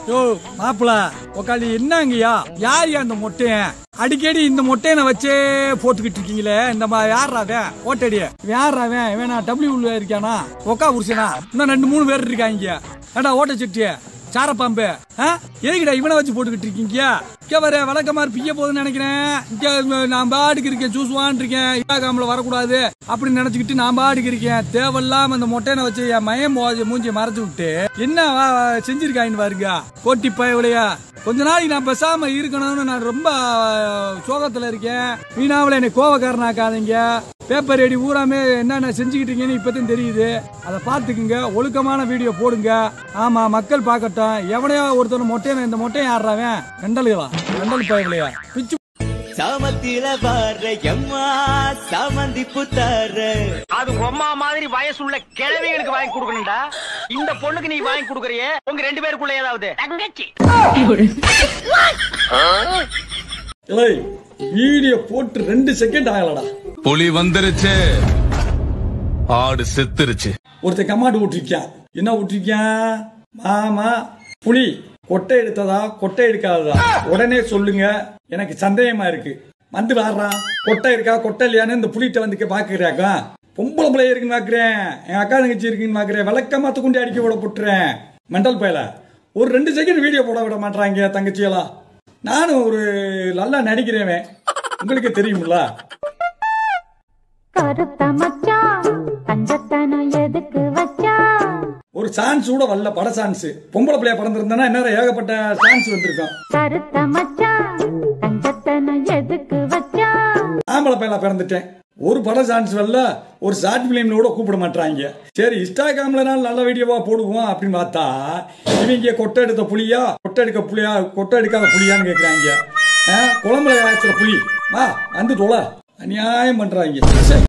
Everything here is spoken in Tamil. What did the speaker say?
யோ மாப்பிள உக்காளி என்னங்கய்யா யார் அந்த மொட்டையன் அடிக்கடி இந்த மொட்டையனை வச்சே போட்டுக்கிட்டு இருக்கீங்களே இந்த மா யாரா அவன் ஓட்டடி யாரா அவன் இவனா டபிள்யூ உள்ள இருக்கானா ஒக்கா புருஷனா இன்னும் ரெண்டு மூணு பேர் இருக்காங்க ஏடா ஓட்ட செட்டிய சாரப்பாம்பு ஆ? எதுக்குடா இவனை வச்சு போட்டுக்கிட்டு இருக்கீங்க இங்க வர விளக்கமாறு பிய்ய போகுதுன்னு நினைக்கிறேன் இங்க நான் பாடுக்கு இருக்கேன் சூசுவான் இருக்கேன் இல்லாகாமல வரக்கூடாது அப்படின்னு நினைச்சுக்கிட்டு நான் பாடுக்கு இருக்கேன் தேவையில்லாம அந்த மொட்டையனை வச்சு என் மயம் மோதி மூஞ்சியை மறைச்சு விட்டு என்ன வா- வா- செஞ்சிருக்காயின்னு பாருங்க கோட்டி பயவுலையா கொஞ்ச நாளைக்கு நான் பேசாம இருக்கணும்னு நான் ரொம்ப அஹ், சோகத்துல இருக்கேன் வீணாவில் என்னை கோவக்காரனாக்காதீங்க பேப்பர் ரெடி ஊராமே என்னென்ன செஞ்சுக்கிட்டு இருக்கீங்கன்னு இப்பதான் தெரியுது அதை பார்த்துக்குங்க ஒழுக்கமான வீடியோ போடுங்க ஆமா மக்கள் பார்க்கட்டும் எவனையோ ஒருத்தர் மொட்டையன் இந்த மொட்டையன் ஆடுறாவன் கண்டலுகளா கண்டல் பயவுலையா பிச்சு சாமத்தில பாரு எம்மா சாமந்தி புத்தாரு அது உம்மா மாதிரி வயசுள்ள கிழவிகளுக்கு வாங்கி கொடுக்கணும்டா இந்த பொண்ணுக்கு நீ வாங்கி கொடுக்கறியே உங்க ரெண்டு பேருக்குள்ள ஏதாவது தங்கச்சி ஏய் வீடியோ போட்டு ரெண்டு செகண்ட் ஆகலடா புலி வந்துருச்சு ஆடு செத்துருச்சு ஒருத்தன் கமாண்டு விட்டுருக்கான் என்ன விட்டுருக்கான் மாமா புலி கொட்டை எடுத்ததா கொட்டை எடுக்காததா உடனே சொல்லுங்க எனக்கு சந்தேகமா இருக்கு வந்து வாடுறான் கொட்டை இருக்கா கொட்டை இல்லையான்னு இந்த புலிகிட்ட வந்து பாக்குறாக்கா பொம்பளை பிள்ளை இருக்குன்னு பாக்குறேன் என் அக்கா தங்கச்சி இருக்குன்னு பாக்குறேன் விளக்கமா கொண்டு அடிக்க விட போட்டுறேன் மெண்டல் பயல ஒரு ரெண்டு செகண்ட் வீடியோ போட விட மாட்டாங்க தங்கச்சியெல்லாம் நானும் ஒரு நல்லா நடிக்கிறேன் உங்களுக்கு தெரியுமில்ல கருத்த மச்சான் கஞ்சத்தனம் எதுக்கு வச்சா ஒரு சான்ஸ் கூட வரல பட சான்ஸ் பொம்பளை பிள்ளைய பிறந்திருந்தா என்ன ஏகப்பட்ட சான்ஸ் வந்திருக்கும் கருத்த மச்சான் கஞ்சத்தனம் எதுக்கு வச்சா ஆம்பளை பையலா பிறந்துட்டேன் ஒரு பட சான்ஸ் வரல ஒரு ஷார்ட் பிலிம்ல கூட கூப்பிட மாட்டாங்க சரி இன்ஸ்டாகிராம்ல நாள் நல்ல வீடியோவா போடுவோம் அப்படின்னு பார்த்தா இவங்க கொட்டை எடுத்த புலியா கொட்டை எடுக்க புலியா கொட்டை எடுக்காத புலியான்னு கேக்குறாங்க ஆ, குழம்புல காய்ச்சற புலி வா வந்து தொலை அநியாயம் பண்றாங்க சே.